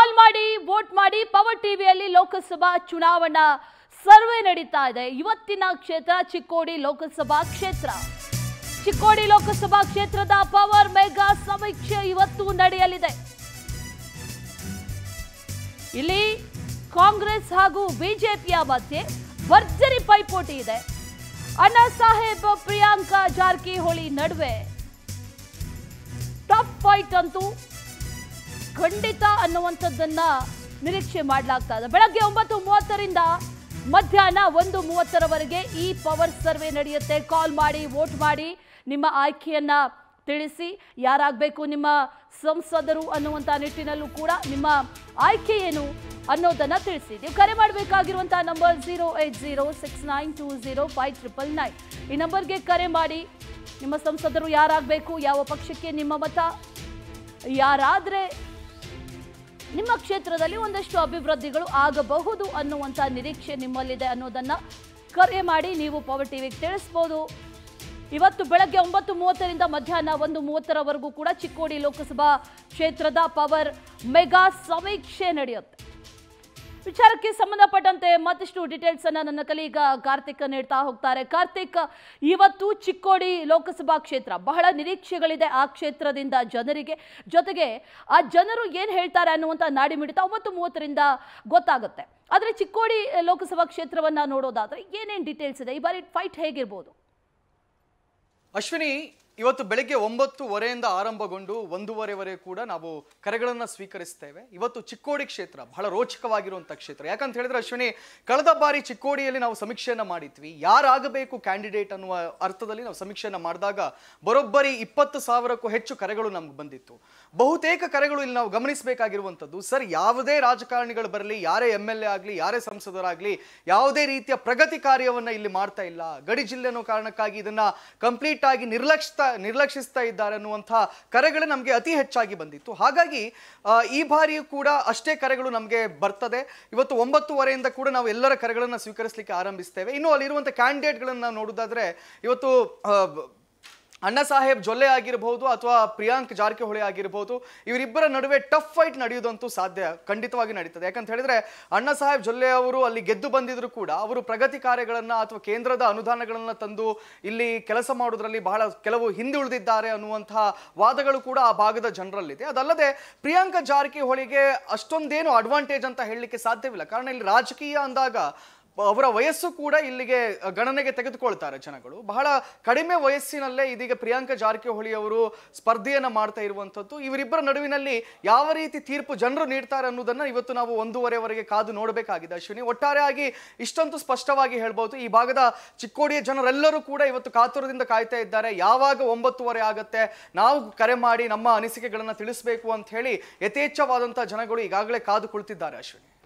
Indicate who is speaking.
Speaker 1: ಕಾಲ್ ಮಾಡಿ ವೋಟ್ ಮಾಡಿ ಪವರ್ ಟಿವಿಯಲ್ಲಿ ಲೋಕಸಭಾ ಚುನಾವಣಾ ಸರ್ವೆ ನಡೀತಾ ಇದೆ ಇವತ್ತಿನ ಕ್ಷೇತ್ರ ಚಿಕ್ಕೋಡಿ ಲೋಕಸಭಾ ಕ್ಷೇತ್ರ ಚಿಕ್ಕೋಡಿ ಲೋಕಸಭಾ ಕ್ಷೇತ್ರದ ಪವರ್ ಮೆಗಾ ಸಮೀಕ್ಷೆ ಇವತ್ತು ನಡೆಯಲಿದೆ ಇಲ್ಲಿ ಕಾಂಗ್ರೆಸ್ ಹಾಗೂ ಬಿಜೆಪಿಯ ಮಧ್ಯೆ ಭರ್ಜರಿ ಪೈಪೋಟಿ ಇದೆ ಅಣ್ಣಾ ಸಾಹೇಬ್ ಪ್ರಿಯಾಂಕಾ ಜಾರಕಿಹೊಳಿ ನಡುವೆ ಟಫ್ ಫೈಟ್ ಅಂತೂ ಖಂಡಿತ ಅನ್ನುವಂಥದ್ದನ್ನ ನಿರೀಕ್ಷೆ ಮಾಡಲಾಗ್ತಾ ಇದೆ ಬೆಳಗ್ಗೆ ಒಂಬತ್ತು ಮೂವತ್ತರಿಂದ ಮಧ್ಯಾಹ್ನ ಒಂದು ಮೂವತ್ತರವರೆಗೆ ಈ ಪವರ್ ಸರ್ವೆ ನಡೆಯುತ್ತೆ ಕಾಲ್ ಮಾಡಿ ವೋಟ್ ಮಾಡಿ ನಿಮ್ಮ ಆಯ್ಕೆಯನ್ನ ತಿಳಿಸಿ ಯಾರಾಗಬೇಕು ನಿಮ್ಮ ಸಂಸದರು ಅನ್ನುವಂಥ ನಿಟ್ಟಿನಲ್ಲೂ ಕೂಡ ನಿಮ್ಮ ಆಯ್ಕೆ ಏನು ಅನ್ನೋದನ್ನ ತಿಳಿಸಿ ನೀವು ಕರೆ ಮಾಡಬೇಕಾಗಿರುವಂತಹ number zero eight zero six nine two zero five triple nine ಈ ನಂಬರ್ಗೆ ಕರೆ ಮಾಡಿ ನಿಮ್ಮ ಸಂಸದರು ಯಾರಾಗಬೇಕು ಯಾವ ಪಕ್ಷಕ್ಕೆ ನಿಮ್ಮ ಮತ ಯಾರಾದ್ರೆ ನಿಮ್ಮ ಕ್ಷೇತ್ರದಲ್ಲಿ ಒಂದಷ್ಟು ಅಭಿವೃದ್ಧಿಗಳು ಆಗಬಹುದು ಅನ್ನುವಂಥ ನಿರೀಕ್ಷೆ ನಿಮ್ಮಲ್ಲಿದೆ ಅನ್ನೋದನ್ನ ಕರೆ ಮಾಡಿ ನೀವು ಪವರ್ ಟಿವಿಗೆ ತಿಳಿಸ್ಬೋದು ಇವತ್ತು ಬೆಳಗ್ಗೆ ಒಂಬತ್ತು ಮೂವತ್ತರಿಂದ ಮಧ್ಯಾಹ್ನ ಒಂದು ಮೂವತ್ತರವರೆಗೂ ಕೂಡ ಚಿಕ್ಕೋಡಿ ಲೋಕಸಭಾ ಕ್ಷೇತ್ರದ ಪವರ್ ಮೆಗಾ ಸಮೀಕ್ಷೆ ನಡೆಯುತ್ತೆ ವಿಚಾರಕ್ಕೆ ಸಂಬಂಧಪಟ್ಟಂತೆ ಮತ್ತಷ್ಟು ಡೀಟೇಲ್ಸ್ ಅನ್ನ ನನ್ನ ಕಲೀಗ ಕಾರ್ತಿಕ್ ನೀಡ್ತಾ ಹೋಗ್ತಾರೆ ಕಾರ್ತಿಕ್ ಇವತ್ತು ಚಿಕ್ಕೋಡಿ ಲೋಕಸಭಾ ಕ್ಷೇತ್ರ ಬಹಳ ನಿರೀಕ್ಷೆಗಳಿದೆ ಆ ಕ್ಷೇತ್ರದಿಂದ ಜನರಿಗೆ ಜೊತೆಗೆ ಆ ಜನರು ಏನ್ ಹೇಳ್ತಾರೆ ಅನ್ನುವಂಥ ನಾಡಿ ಮಿಡಿತ ಒಂಬತ್ತು ಮೂವತ್ತರಿಂದ ಗೊತ್ತಾಗುತ್ತೆ ಆದ್ರೆ ಚಿಕ್ಕೋಡಿ ಲೋಕಸಭಾ ಕ್ಷೇತ್ರವನ್ನ ನೋಡೋದಾದ್ರೆ ಏನೇನ್ ಡೀಟೇಲ್ಸ್ ಇದೆ ಈ ಬಾರಿ ಫೈಟ್ ಹೇಗಿರ್ಬೋದು
Speaker 2: ಅಶ್ವಿನಿ ಇವತ್ತು ಬೆಳಗ್ಗೆ ಒಂಬತ್ತುವರೆಯಿಂದ ಆರಂಭಗೊಂಡು ಒಂದೂವರೆವರೆಗೆ ಕೂಡ ನಾವು ಕರೆಗಳನ್ನು ಸ್ವೀಕರಿಸ್ತೇವೆ ಇವತ್ತು ಚಿಕ್ಕೋಡಿ ಕ್ಷೇತ್ರ ಬಹಳ ರೋಚಕವಾಗಿರುವಂಥ ಕ್ಷೇತ್ರ ಯಾಕಂತ ಹೇಳಿದ್ರೆ ಅಶ್ವಿನಿ ಕಳೆದ ಬಾರಿ ಚಿಕ್ಕೋಡಿಯಲ್ಲಿ ನಾವು ಸಮೀಕ್ಷೆಯನ್ನು ಮಾಡಿದ್ವಿ ಯಾರಾಗಬೇಕು ಕ್ಯಾಂಡಿಡೇಟ್ ಅನ್ನುವ ಅರ್ಥದಲ್ಲಿ ನಾವು ಸಮೀಕ್ಷೆಯನ್ನು ಮಾಡಿದಾಗ ಬರೋಬ್ಬರಿ ಇಪ್ಪತ್ತು ಸಾವಿರಕ್ಕೂ ಹೆಚ್ಚು ಕರೆಗಳು ನಮ್ಗೆ ಬಂದಿತ್ತು ಬಹುತೇಕ ಕರೆಗಳು ಇಲ್ಲಿ ನಾವು ಗಮನಿಸಬೇಕಾಗಿರುವಂಥದ್ದು ಸರ್ ಯಾವುದೇ ರಾಜಕಾರಣಿಗಳು ಬರಲಿ ಯಾರೇ ಎಮ್ ಎಲ್ ಎ ಆಗಲಿ ಯಾರೇ ಸಂಸದರಾಗಲಿ ಯಾವುದೇ ರೀತಿಯ ಪ್ರಗತಿ ಕಾರ್ಯವನ್ನು ಇಲ್ಲಿ ಮಾಡ್ತಾ ಇಲ್ಲ ಗಡಿ ಜಿಲ್ಲೆ ಅನ್ನೋ ಕಾರಣಕ್ಕಾಗಿ ಇದನ್ನ ಕಂಪ್ಲೀಟ್ ಆಗಿ ನಿರ್ಲಕ್ಷಿಸ್ತಾ ನಿರ್ಲಕ್ಷಿಸ್ತಾ ಇದ್ದಾರೆ ಅನ್ನುವಂಥ ಕರೆಗಳು ನಮಗೆ ಅತಿ ಹೆಚ್ಚಾಗಿ ಬಂದಿತ್ತು ಹಾಗಾಗಿ ಆ, ಈ ಬಾರಿಯೂ ಕೂಡ ಅಷ್ಟೇ ಕರೆಗಳು ನಮಗೆ ಬರ್ತದೆ ಇವತ್ತು ಒಂಬತ್ತುವರೆಯಿಂದ ಕೂಡ ನಾವು ಎಲ್ಲರ ಕರೆಗಳನ್ನು ಸ್ವೀಕರಿಸಲಿಕ್ಕೆ ಆರಂಭಿಸ್ತೇವೆ ಇನ್ನು ಅಲ್ಲಿರುವಂಥ ಕ್ಯಾಂಡಿಡೇಟ್ಗಳನ್ನು ನಾವು ನೋಡೋದಾದ್ರೆ ಇವತ್ತು ಆ, ಬ- ಅಣ್ಣಾ ಸಾಹೇಬ್ ಜೊಲ್ಲೆ ಆಗಿರಬಹುದು ಅಥವಾ ಪ್ರಿಯಾಂಕ್ ಜಾರಕಿಹೊಳಿ ಆಗಿರಬಹುದು ಇವರಿಬ್ಬರ ನಡುವೆ ಟಫ್ ಫೈಟ್ ನಡೆಯುವುದಂತೂ ಸಾಧ್ಯ ಖಂಡಿತವಾಗಿ ನಡೀತದೆ ಯಾಕಂತ ಹೇಳಿದ್ರೆ ಅಣ್ಣಾ ಸಾಹೇಬ್ ಜೊಲ್ಲೆ ಅವರು ಅಲ್ಲಿ ಗೆದ್ದು ಬಂದಿದ್ರು ಕೂಡ ಅವರು ಪ್ರಗತಿ ಕಾರ್ಯಗಳನ್ನ ಅಥವಾ ಕೇಂದ್ರದ ಅನುದಾನಗಳನ್ನ ತಂದು ಇಲ್ಲಿ ಕೆಲಸ ಮಾಡೋದ್ರಲ್ಲಿ ಬಹಳ ಕೆಲವು ಹಿಂದೆ ಉಳಿದಿದ್ದಾರೆ ಅನ್ನುವಂತಹ ವಾದಗಳು ಕೂಡ ಆ ಭಾಗದ ಜನರಲ್ಲಿದೆ ಅದಲ್ಲದೆ ಪ್ರಿಯಾಂಕ ಜಾರಕಿಹೊಳಿಗೆ ಅಷ್ಟೊಂದೇನು ಅಡ್ವಾಂಟೇಜ್ ಅಂತ ಹೇಳಲಿಕ್ಕೆ ಸಾಧ್ಯವಿಲ್ಲ ಕಾರಣ ಇಲ್ಲಿ ರಾಜಕೀಯ ಅಂದಾಗ ಅವರ ವಯಸ್ಸು ಕೂಡ ಇಲ್ಲಿಗೆ ಗಣನೆಗೆ ತೆಗೆದುಕೊಳ್ತಾರೆ ಜನಗಳು ಬಹಳ ಕಡಿಮೆ ವಯಸ್ಸಿನಲ್ಲೇ ಇದೀಗ ಪ್ರಿಯಾಂಕ ಜಾರಕಿಹೊಳಿ ಅವರು ಸ್ಪರ್ಧೆಯನ್ನ ಮಾಡ್ತಾ ಇರುವಂಥದ್ದು ಇವರಿಬ್ಬರ ನಡುವಿನಲ್ಲಿ ಯಾವ ರೀತಿ ತೀರ್ಪು ಜನರು ನೀಡ್ತಾರೆ ಅನ್ನೋದನ್ನ ಇವತ್ತು ನಾವು ಒಂದೂವರೆವರೆಗೆ ಕಾದು ನೋಡಬೇಕಾಗಿದೆ ಅಶ್ವಿನಿ ಒಟ್ಟಾರೆಯಾಗಿ ಇಷ್ಟಂತೂ ಸ್ಪಷ್ಟವಾಗಿ ಹೇಳ್ಬೋದು ಈ ಭಾಗದ ಚಿಕ್ಕೋಡಿಯ ಜನರೆಲ್ಲರೂ ಕೂಡ ಇವತ್ತು ಕಾತುರದಿಂದ ಕಾಯ್ತಾ ಇದ್ದಾರೆ ಯಾವಾಗ ಒಂಬತ್ತುವರೆ ಆಗತ್ತೆ ನಾವು ಕರೆ ಮಾಡಿ ನಮ್ಮ ಅನಿಸಿಕೆಗಳನ್ನ ತಿಳಿಸಬೇಕು ಅಂತ ಹೇಳಿ ಯಥೇಚ್ಛವಾದಂತಹ ಜನಗಳು ಈಗಾಗಲೇ ಕಾದು ಕುಳಿತಿದ್ದಾರೆ ಅಶ್ವಿನಿ